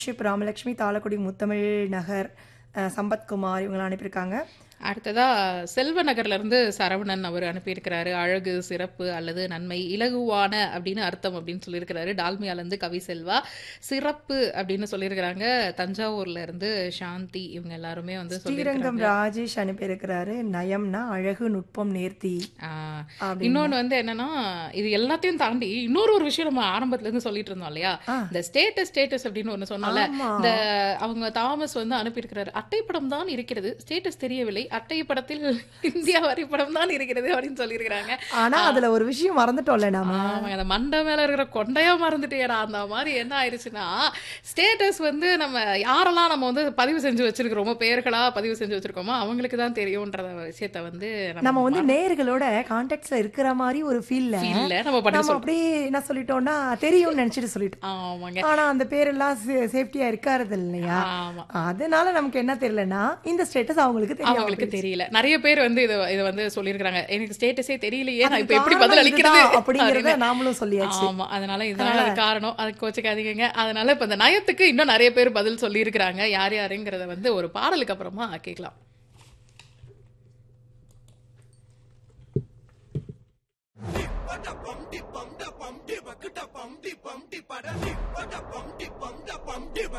Ship Ramalakshmi Thalakudi Muthamizh Nagar அஹ், சம்பத்குமார் இவங்களாம் அனுப்பியிருக்காங்க அடுத்ததா செல்வ நகர்ல இருந்து சரவணன் அவர் அனுப்பியிருக்கிறாரு அழகு சிறப்பு அல்லது நன்மை இலகுவான அப்படின்னு அர்த்தம் அப்படின்னு சொல்லியிருக்கிறாரு டால்மியால இருந்து கவி செல்வா சிறப்பு அப்படின்னு சொல்லியிருக்கிறாங்க தஞ்சாவூர்ல இருந்து சாந்தி இவங்க எல்லாருமே வந்து ஸ்ரீரங்கம் சொல்லியிருக்கிறாங்க ராஜேஷ் அனுப்பியிருக்கிறாரு நயம்னா அழகு நுட்பம் நேர்த்தி ஆஹ், அப்படின்னு. இன்னொன்னு வந்து என்னன்னா இது எல்லாத்தையும் தாண்டி இன்னொரு ஒரு விஷயம் நம்ம ஆரம்பத்துல இருந்து சொல்லிட்டு இருந்தோம் இல்லையா ஆ. இந்த ஸ்டேட்டஸ் ஸ்டேட்டஸ் அப்படின்னு ஒண்ணு சொன்னோம்ல ஆமா. இந்த அவங்க தாமஸ் வந்து அனுப்பியிருக்கிறாரு அட்டைப்படம் தான் இருக்கிறது ஸ்டேட்டஸ் தெரியவில்லை அட்டை படத்தில் இந்தியா வரைபடம் தான் இருக்கிறது அப்படின்னு சொல்லியிருக்கிறாங்க ஆனா அதுல ஒரு விஷயம் மறந்துட்டோம்ல நாம ஆமா அந்த மண்டை மேல இருக்கிற கொண்டையா மறந்துட்டேடா அந்த மாதிரி என்ன ஆயிடுச்சுன்னா ஸ்டேட்டஸ் வந்து நம்ம யாரெல்லாம் நம்ம வந்து பதிவு செஞ்சு வச்சிருக்கிறோமோ பெயர்களா பதிவு செஞ்சு வச்சிருக்கோமோ அவங்களுக்கு தான் தெரியும்ன்ற விஷயத்த வந்து நம்ம வந்து நேர்களோட கான்டாக்ட்ஸ்ல இருக்கிற மாதிரி ஒரு ஃபீல்ல இல்ல நம்ம பண்ண நம்ம சொல்றோம் அப்படியே என்ன சொல்லிட்டோம்னா தெரியும்னு நினைச்சிட்டு சொல்லிட்டோம் ஆமாங்க ஆனா அந்த பேரெல்லாம் சேஃப்டியா இருக்காது இல்லையா ஆமா அதனால நமக்கு என்ன தெரியலன்னா இந்த ஸ்டேட்டஸ் அவங்களுக்கு தெரியும் அவங்களுக்கு தெரியல நிறைய பேர் வந்து இது இது வந்து சொல்லியிருக்காங்க எனக்கு ஸ்டேட்டஸே தெரியலையே நான் இப்ப அதுக்கு எப்படி காரணம் பதில் அளிக்கிறது இதுதான் அப்படிங்கறத அப்படின்னு. நாமளும் சொல்லியாச்சு ஆமா அதனால இதனால அது காரணம் அதுக்கு கோச்சுக்காதீங்க அதனால இப்ப இந்த நயத்துக்கு இன்னும் நிறைய பேர் பதில் சொல்லி இருக்கிறாங்க யார் யாருங்கிறத வந்து ஒரு பாடலுக்கு அப்புறமா கேட்கலாம் பம் டி பம் ட பம் டி பக்கு ட பம் டி பம் டி பட டி பட பம் டி பம் ட பம் டி